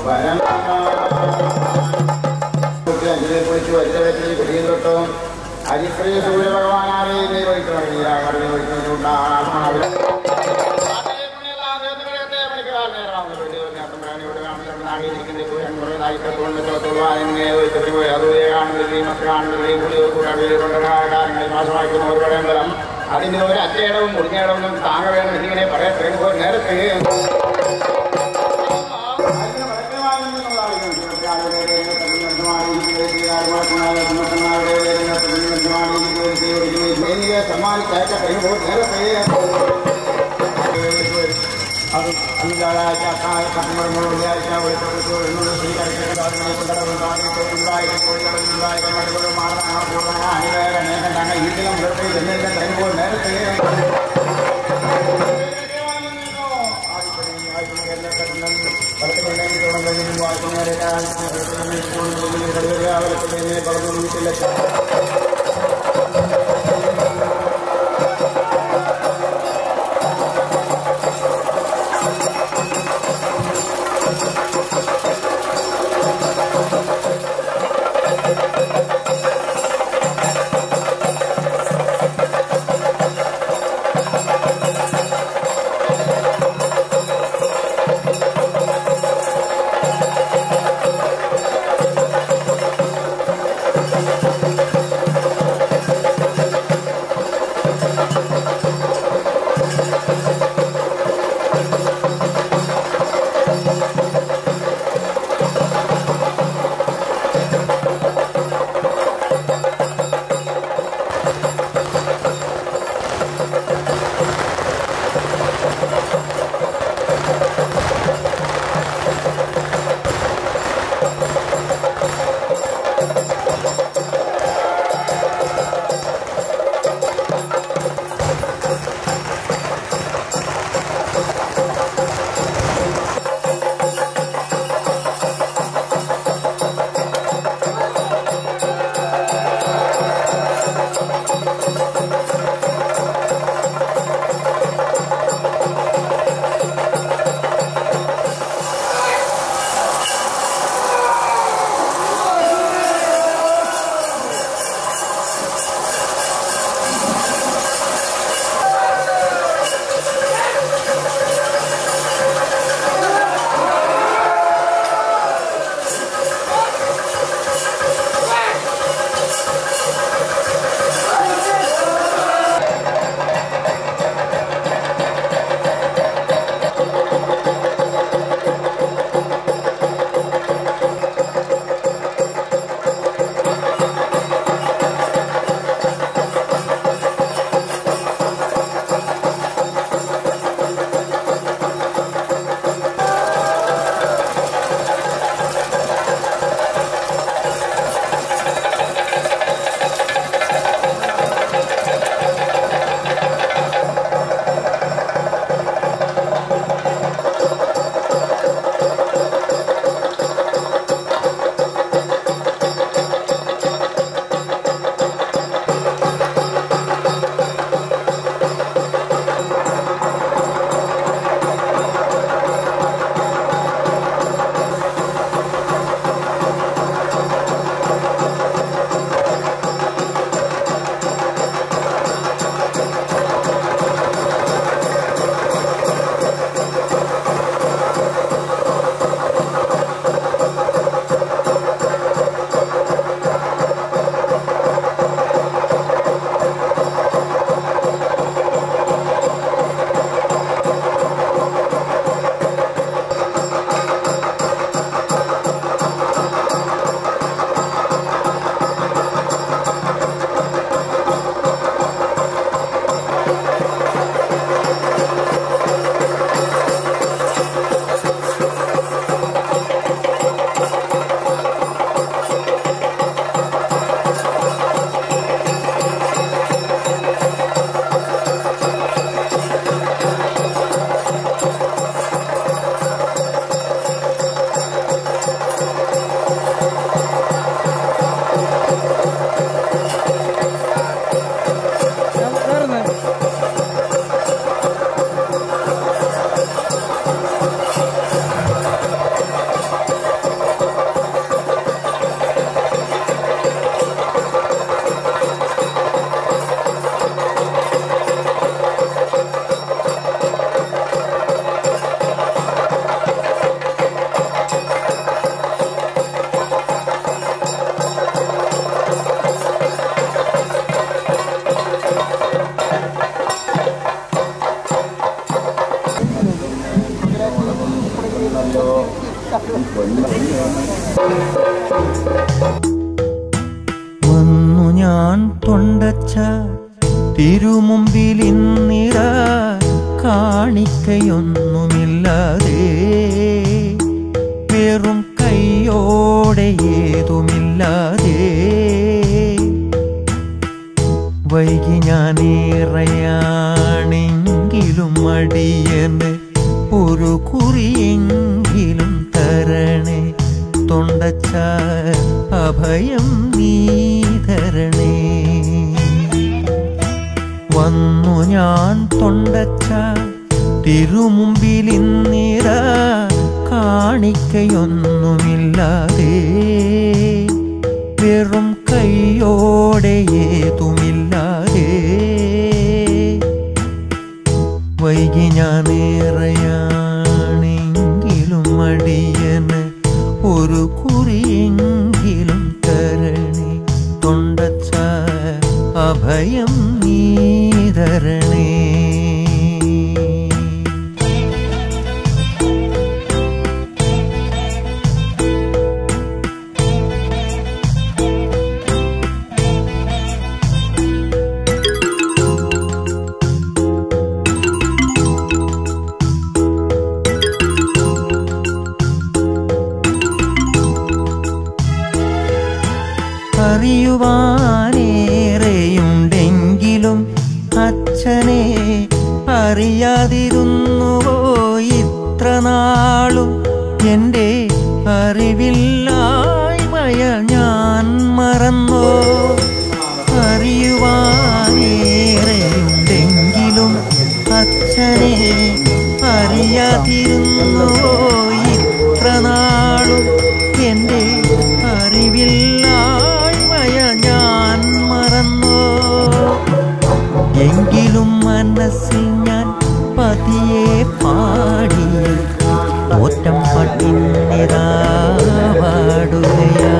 വരം അഞ്ചിനെ കുറിച്ച് വലിച്ച വ്യക്തി കുടിയും തൊട്ടും അരിശ്രീ സൂര്യഭഗവാനാരെ വഹിക്കണം നീരാകരണി അതിന്റെ ഒരു അറ്റയിടവും മുറിഞ്ഞയിടവും താങ്ങ വേണം എന്നിങ്ങനെ പറയട്ടെ നേരത്തെ സമ്മാനിച്ചയച്ച കഴിയുമ്പോൾ നേരത്തെ അത് അഞ്ചാഴ്ച കായ കർമ്മങ്ങൾ വെള്ളിയാഴ്ച വെളിപ്പെടുത്തു എന്നുള്ള വീട്ടിലെ Thank ഞാൻ തൊണ്ടച്ച തിരുമുമ്പിൽ ഇന്നിറ കാണിക്കയൊന്നുമില്ലാതെ വെറും കൈയോടെ ഏതുമില്ലാതെ വൈകി ഞാനേറയാണെങ്കിലും അടിയന് ഒരു കുറിയെങ്കിലും തരണേ തൊണ്ടച്ച അഭയം നീ തരണേ വന്നു ഞാൻ തൊണ്ടച്ച തിരുമുമ്പിൽ ഇന്നിറ കാണിക്കയൊന്നുമില്ലാതെ വെറും കൈയോടെ ഏതുമില്ലാതെ വൈകി ഞാനേറയാണെങ്കിലും അടിയന് ഒരു കുറിയെങ്കിലും തരണേ തൊണ്ടച്ച അഭയം നീ തരണേ അറിയുവാനേറെയുണ്ടെങ്കിലും അച്ഛനെ അറിയാതിരുന്നുവോ ഇത്ര നാളും എൻ്റെ അറിവില്ലായ്മയ ഞാൻ മറന്നോ അറിയുവാനേറെയുണ്ടെങ്കിലും അച്ഛനെ അറിയാതിരുന്നുവോ ഇത്ര നാളും എൻ്റെ അറിവില്ലായ്മയ ഞാൻ മറന്നോ എങ്കിലും മനസ്സിൽ ഞാൻ പതിയെ പാടി തോറ്റം പട്ടിന്നിതാ പാടുകയാ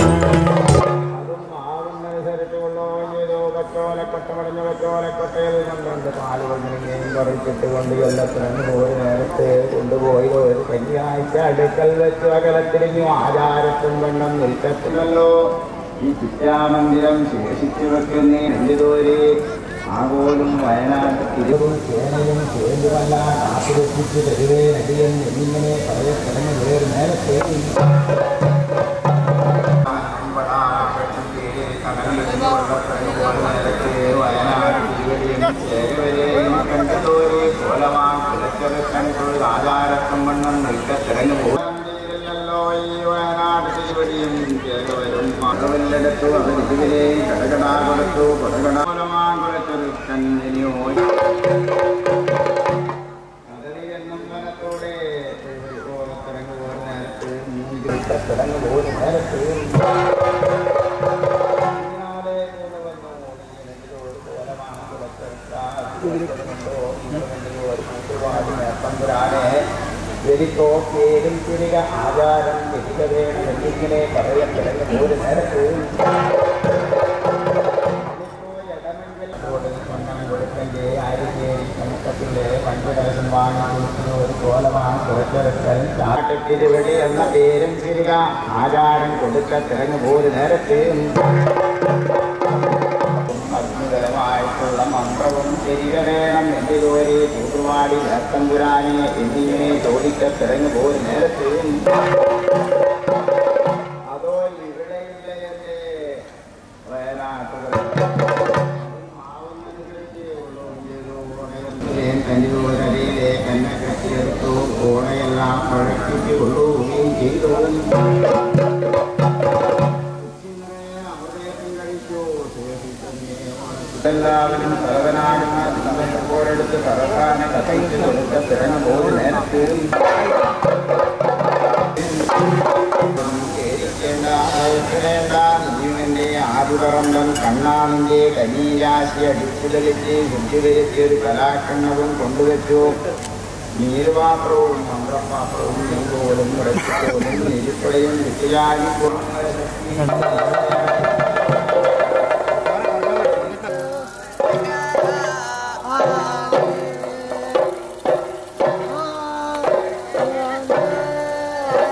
കൊണ്ട് കൊല്ലത്തിനു പോയി നേരത്തെ കൊണ്ടുപോയി ഒരു കന്യാഴ്ച അടുക്കൽ വെച്ച് അകലത്തിരിഞ്ഞു ആചാരത്തും വെണ്ണം നിൽക്കത്തില്ലല്ലോ ഈ ചിത്രാമന്ദിരം ശേഷിച്ചു വെക്കുന്നേ രണ്ടുതോരെ ആകോലും വയനാട് തിരുവും ചേനയും ചേന്തുമല്ല കാത്തുരക്ഷിച്ച് തരുവേ നടിയൻ എന്നിങ്ങനെ പറയപ്പെടുന്ന വേറെ നേരത്തെ ആചാരത്തും വണ്ണം നിൽക്ക തിരഞ്ഞു പോകുന്നല്ലോ ഈ വയനാട് തിരുവടിയും ചേകവരും മകവല്ലടത്തു അവർ ഇതിലെ കടകടാ കൊടുത്തു കൊടകടാകുലത്തൊരു കണ്ണിനിയോ എന്നും വനത്തോടെ തിരങ്ങു പോകുന്ന നേരത്ത് തിരങ്ങു പോകുന്ന നേരത്ത് എനിക്കോ പേരും തിരിക ആചാരം തിരിക വേണം എന്നിങ്ങനെ പറയപ്പെടുന്ന ഒരു നേരത്ത് ഒരു കോലമാണ് കുറച്ചെടുക്കൽ ചാട്ടത്തിരുവടി എന്ന പേരും തിരിക ആചാരം കൊടുക്ക തിരഞ്ഞു പോരു നേരത്ത് അത്ഭുതമായിട്ടുള്ള മന്ത്രവും തിരിക വേണം എന്തിലൂരി തൂത്തുവാടി ഭക്തമ്പുരാനെ എന്നിങ്ങനെ ചോദിക്ക തിരഞ്ഞു പോരു നേരത്ത് അതോ ഇവിടെയില്ല എന്റെ വയനാട്ടുകൾ കനിവൂരടിയിലെ കന്നെ കെട്ടിയെടുത്തു ഓണയെല്ലാം പഴക്കിട്ട് കൊള്ളുകയും ചെയ്തു എല്ലാവരും സർവനാടുന്ന സന്ദർഭപ്പോഴെടുത്ത് സർവകാനെ കഥയിച്ച് കൊടുത്ത തിരഞ്ഞു പോകുന്ന നേരത്ത് ജീവന്റെ ആദിപറമ്പൻ കണ്ണാണിന്റെ കനീരാശി അടിച്ചു തെളിച്ച് ശുദ്ധി വരുത്തി ഒരു കലാക്കണ്ണവും കൊണ്ടുവച്ചു നീരുപാത്രവും മന്ത്രപാത്രവും നെയ്പോലും മുടക്കിപ്പോലും നെരിപ്പടയും വിട്ടിലാകി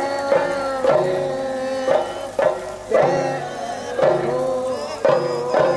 Yeah.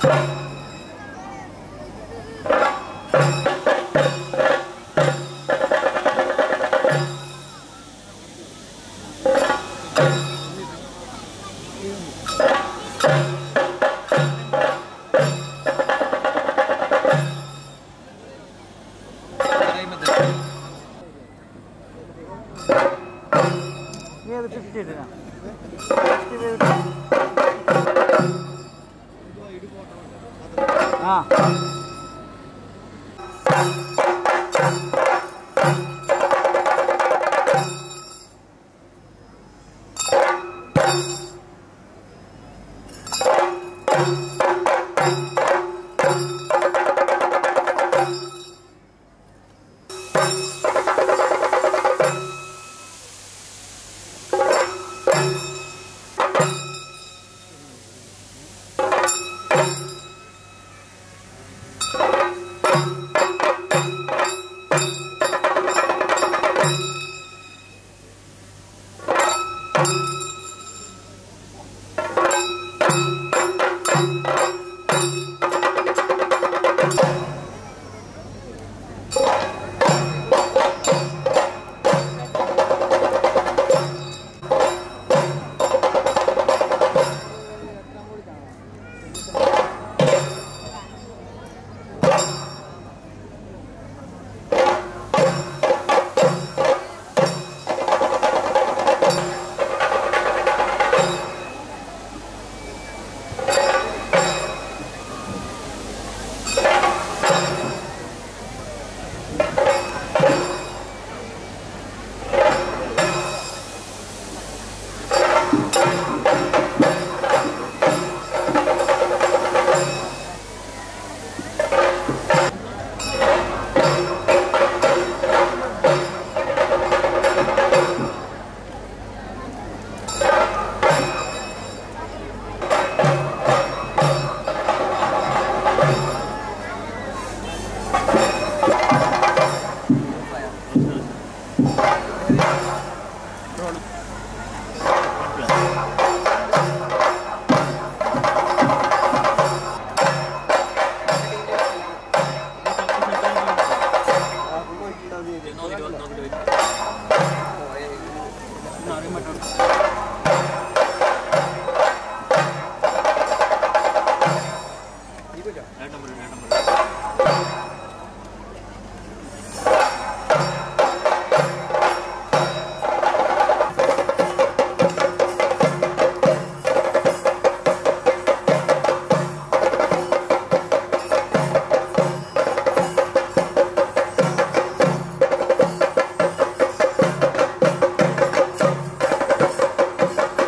ആ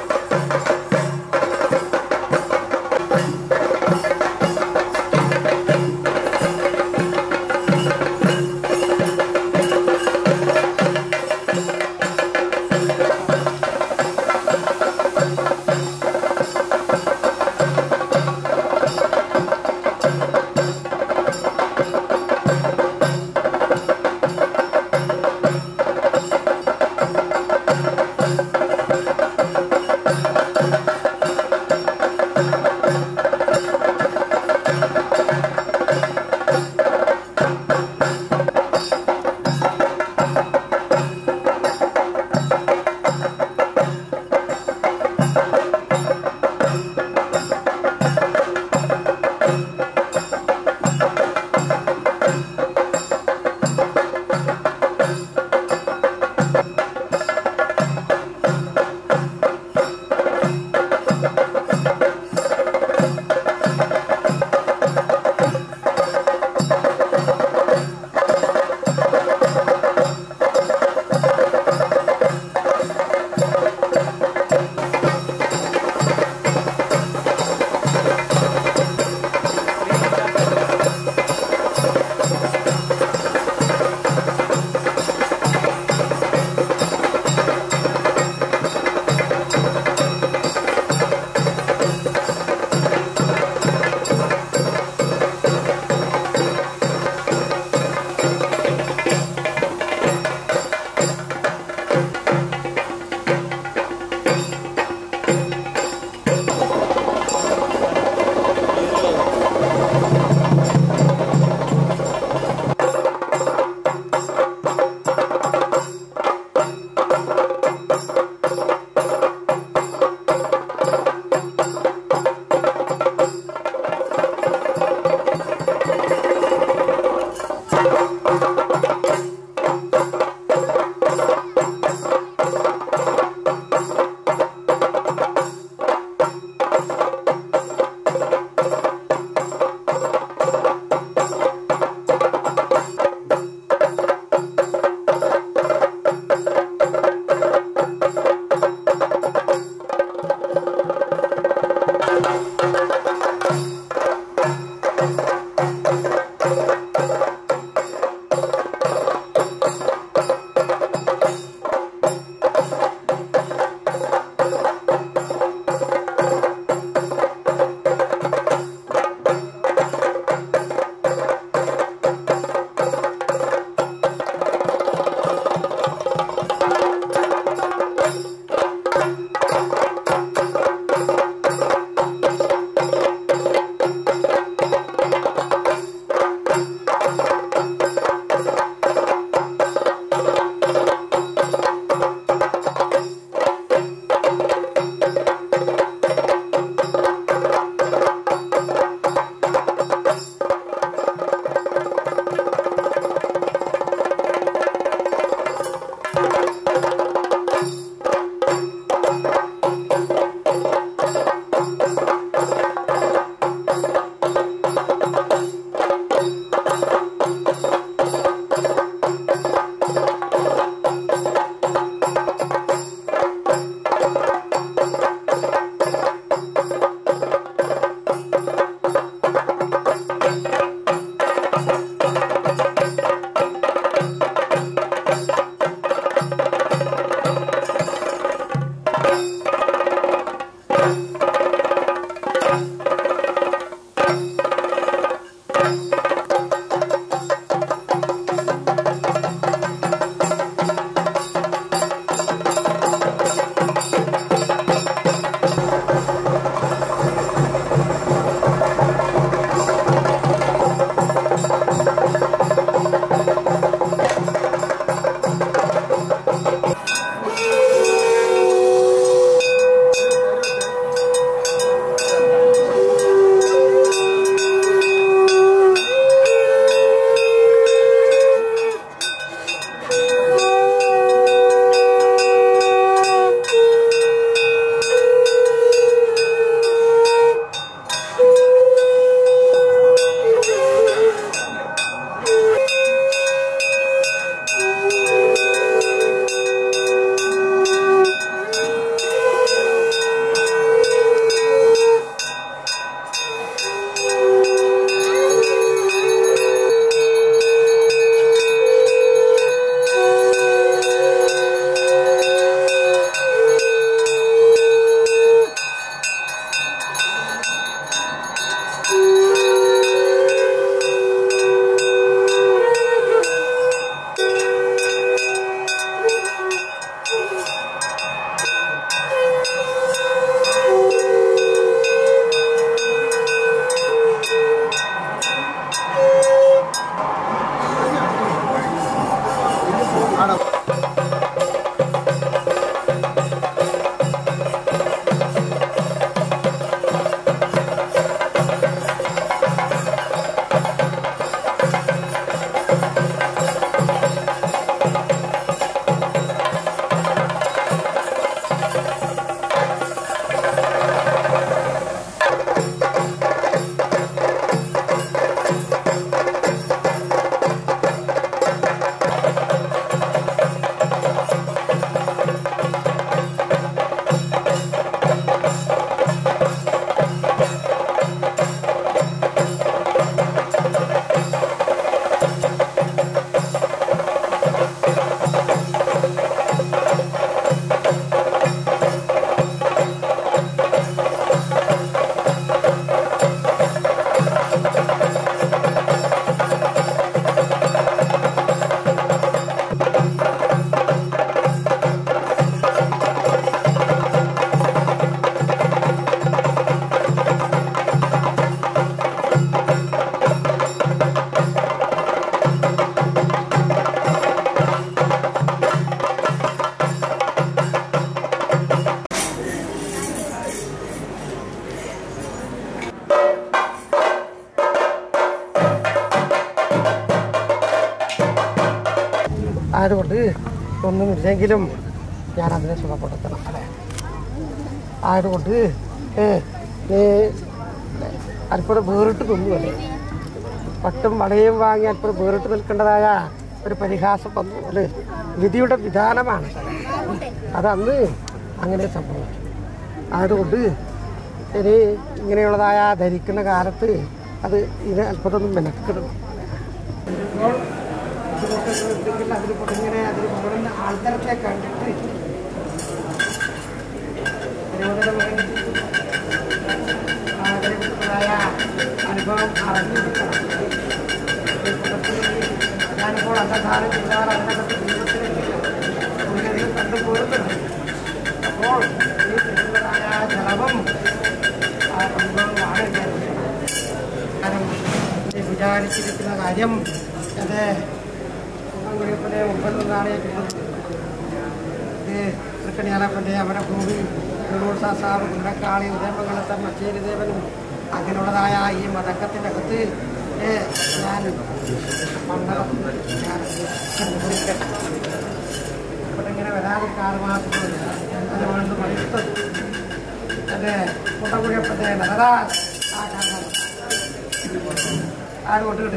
ആ ആയതുകൊണ്ട് ഒന്നുമില്ലെങ്കിലും ഞാൻ അതിനെ സുഖപ്പെടുത്തണം അല്ലേ ആയതുകൊണ്ട് ഏ, നീ അല്പം വേറിട്ട് നിന്നുവല്ലേ പട്ടും വളയും വാങ്ങി അല്പം വേറിട്ട് നിൽക്കേണ്ടതായ ഒരു പരിഹാസം വന്നു അല്ലേ വിധിയുടെ വിധാനമാണ് അതന്ന് അങ്ങനെ സംഭവിച്ചു അതുകൊണ്ട് ഇനി ഇങ്ങനെയുള്ളതായ ധരിക്കുന്ന കാലത്ത് അത് ഇത് അല്പതൊന്നും മെനക്കിടണം ഇപ്പോൾ ബുദ്ധിമുട്ടുകൾ ഉണ്ടെങ്കിൽ അതിൽ ഇങ്ങനെ അതിൽ മുകളിൽ ആൾക്കാരൊക്കെ കണ്ടിട്ട് പ്രയോജനമായി ആഗ്രഹിക്കുന്നതായ അനുഭവം അറിഞ്ഞിരിക്കണം ഈ കൂട്ടത്തിൽ ഞാനിപ്പോൾ അന്ധകാരം ചെയ്താൽ അതിനകത്ത് ജീവിതത്തിലേക്ക് കണ്ടുപോരുന്നുണ്ട് അപ്പോൾ ഈ ചെയ്യുന്നതായ ജലവും ആ അനുഭവമാണ് ഞാൻ കാരണം ഈ വിചാരിച്ചിരിക്കുന്ന കാര്യം അത് കുഴപ്പത്തിലെ മുമ്പിൽ നിന്നാണ് കിട്ടുന്നത് ഇത് തൃക്കണിയാലപ്പൻ്റെ അവരെ ഭൂമി സാസാവ് കുണ്ടക്കാളി ഉദയമംഗലത്തെ മച്ചേരിദേവനും അങ്ങനെയുള്ളതായ ഈ മതക്കത്തിൻ്റെ അകത്ത് ഏ, ഞാൻ മണ്ഡലം ഞാൻ കണ്ടുപിടിക്കട്ടെ ഇവിടെ ഇങ്ങനെ വരാതിരിക്കാറ് മാത്രമല്ല അതുകൊണ്ട് മടുത്തത് എൻ്റെ കുട്ടകുഴപ്പത്തെ നഗതാ ആ കാരണം ആരും കൊണ്ടുകിട്ടും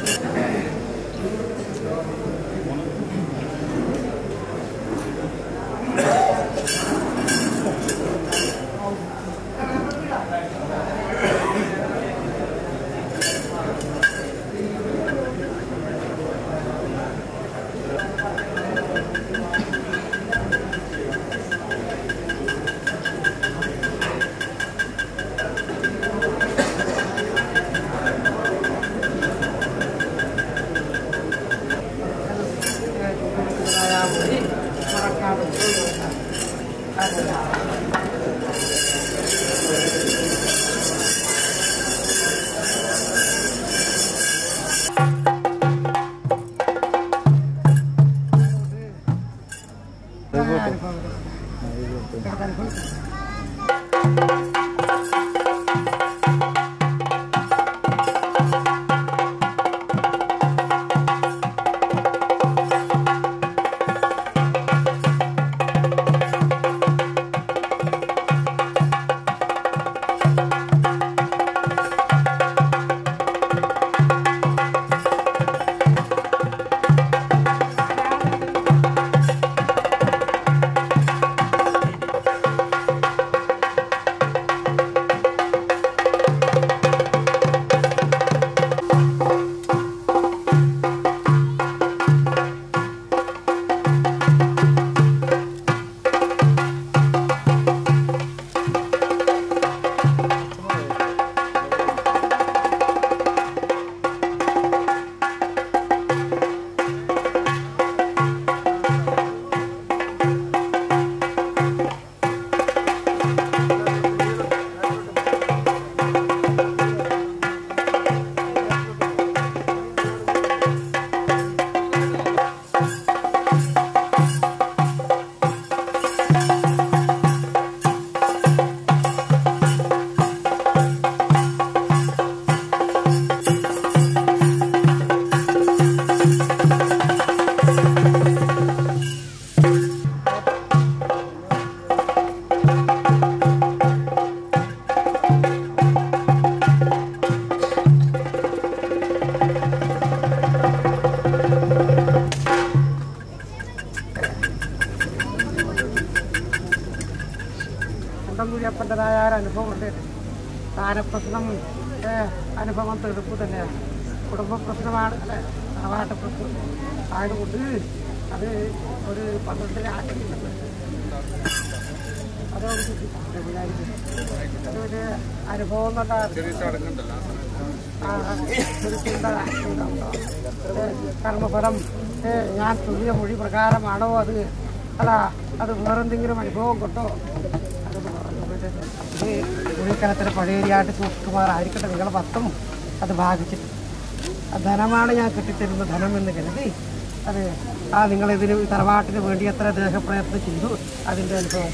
കുണ്ടംകുഴിയപ്പൻ്റെതായ ഒരു അനുഭവം ഉണ്ട് സ്ഥാനപ്രശ്നം ഏ, അനുഭവം തെടുപ്പ് തന്നെയാണ് കുടുംബ പ്രശ്നമാണ് അല്ലേ തറവാട്ട് പ്രശ്നം ആയതുകൊണ്ട് അത് ഒരു പന്ത്രണ്ടിലെ ആക്കിയിട്ടുണ്ട് അതൊരു അതൊരു അനുഭവം എന്നുള്ള ആ, ഒരു ചിന്ത ഉണ്ടാവുക. ഏ, കർമ്മഫലം ഏ, ഞാൻ തുല്യ മൊഴി പ്രകാരമാണോ അത് അല്ല അത് വേറെന്തെങ്കിലും അനുഭവം കൊണ്ടോ അതൊന്ന് പറഞ്ഞു പോയിട്ട് ഇത് കുഴിക്കലത്തിന് പഴയരിയായിട്ട് സൂക്ഷിക്കുമാറായിരിക്കട്ടെ നിങ്ങളുടെ പത്തും അത് ബാധിച്ചിട്ട് ആ ധനമാണ് ഞാൻ കെട്ടിത്തരുന്ന ധനം എന്ന് കരുതി അത് ആ നിങ്ങളിതിന് തറവാട്ടിന് വേണ്ടി എത്ര ദേഹപ്രയത്നം ചെയ്തു അതിൻ്റെ അനുഭവം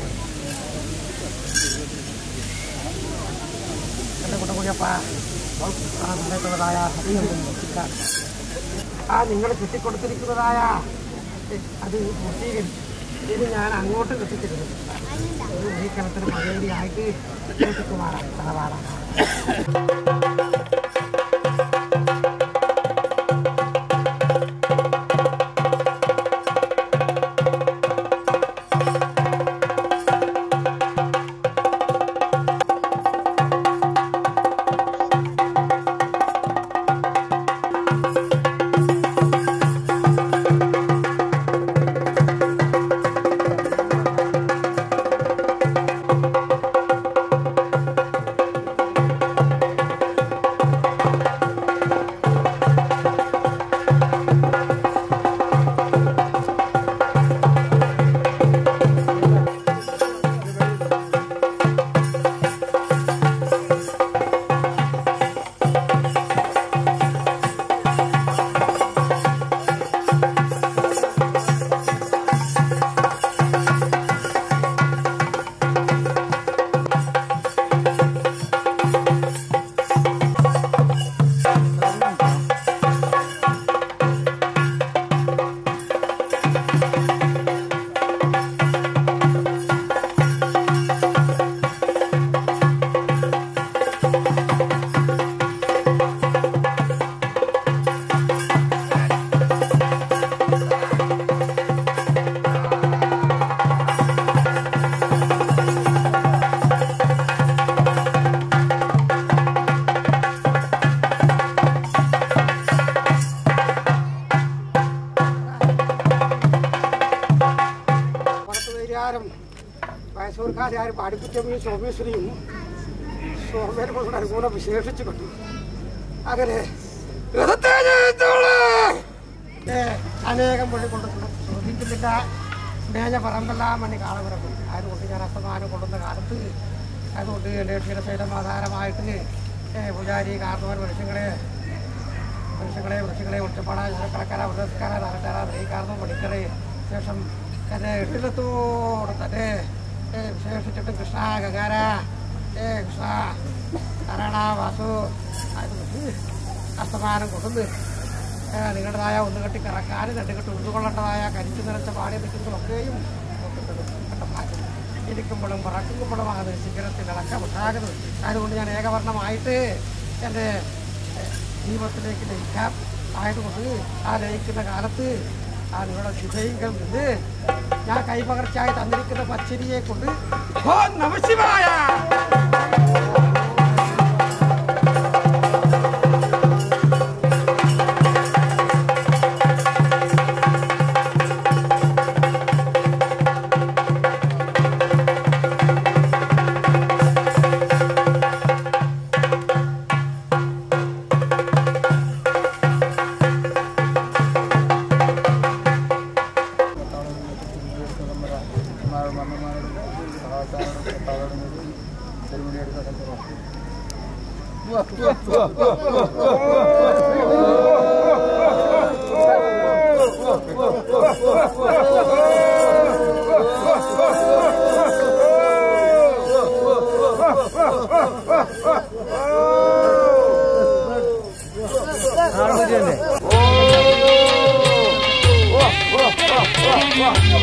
എൻ്റെ കുട്ടക്കുഴിയപ്പ ആ നിങ്ങൾക്കുള്ളതായ ഹരിയൊന്നും നോക്കിക്കാൻ ആ നിങ്ങൾ കിട്ടിക്കൊടുത്തിരിക്കുന്നതായ അത് പൂർത്തീകരിച്ചു ഇത് ഞാൻ അങ്ങോട്ട് എത്തിച്ചിരുന്നു ഒരു വഴിക്കലത്തിന് മലയാളിയായിട്ട് കുമാറാണ് തലവാറാണ് പുറത്തുപേരുകാരും മൈസൂർക്കാരും പാടിക്കുറ്റമ്മയും സോമേശ്വരിയും സോമേനെ കൊണ്ട് അനുകൂലം വിശേഷിച്ചു കണ്ടു അങ്ങനെ രഥത്തെ ജയിച്ചോളെ! ഏ, അനേകം പുള്ളി കൊണ്ട് ശ്രദ്ധിക്കുന്നില്ല മേഞ്ഞ പറമ്പെല്ലാം മണി കാളവിറക്കും അതുകൊണ്ട് ഞാൻ അസ്തമാനം കൊള്ളുന്ന കാലത്ത് അതുകൊണ്ട് എൻ്റെ ക്ഷീരശൈലം ആധാരമായിട്ട് ഏ, പൂജാരി കാർന്നവർ മനുഷ്യങ്ങളെ മനുഷ്യങ്ങളെ വൃക്ഷങ്ങളെ ഉച്ചപ്പാട കടക്കാര വൃതസ്കാര നരക്കാര നെയ്ക്കാർന്ന പണിക്കരെ ശേഷം എൻ്റെ എട്ടിലത്തോട് തന്നെ ഏ, വിശേഷിച്ചിട്ട് കൃഷ്ണ ഗംഗാര ഏ കൃഷ്ണ നാരായണ വാസു അതുകൊണ്ട് അസ്തമാനം കൊണ്ടുവന്ന് ഏ, നിങ്ങളുടേതായ ഒന്ന് കെട്ടി കറക്കാൻ രണ്ട് കെട്ടി ഉൾക്കൊള്ളേണ്ടതായ കരിച്ചു നിറച്ച പാടി നിൽക്കുന്നതൊക്കെയും ഇരിക്കുമ്പോഴും പറക്കുമ്പോഴും അത് ശിഖരത്തിൽ ഇളക്കം ഉണ്ടാകുന്നത് അതുകൊണ്ട് ഞാൻ ഏകവർണ്ണമായിട്ട് എൻ്റെ ദീപത്തിലേക്ക് ലയിക്കാം ആയതുകൊണ്ട് ആ ലയിക്കുന്ന കാലത്ത് ആ നിങ്ങളുടെ ശിവയിങ്കൽ നിന്ന് ഞാൻ കൈപകർച്ചയായി തന്നിരിക്കുന്ന പച്ചരിയെ കൊണ്ട് ഓ നമശിവായ ഓ